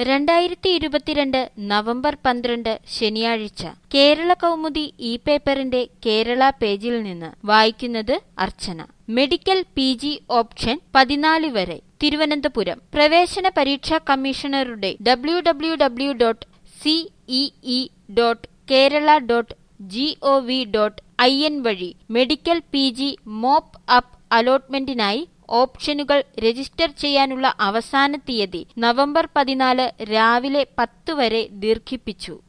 രണ്ടായിരത്തി ഇരുപത്തിരണ്ട് നവംബർ പന്ത്രണ്ട് ശനിയാഴ്ച കേരള കൗമുദി ഇ പേപ്പറിന്റെ കേരള പേജിൽ നിന്ന് വായിക്കുന്നത് Archana medical P G option പതിനാല് വരെ തിരുവനന്തപുരം പ്രവേശന പരീക്ഷാ കമ്മീഷണറുടെ W W W dot CEE dot Kerala dot G O V dot I N വഴി medical P G mop up അലോട്ട്മെന്റിനായി ഓപ്ഷനുകൾ രജിസ്റ്റർ ചെയ്യാനുള്ള അവസാന തീയതി നവംബർ പതിനാല് രാവിലെ പത്ത് വരെ ദീർഘിപ്പിച്ചു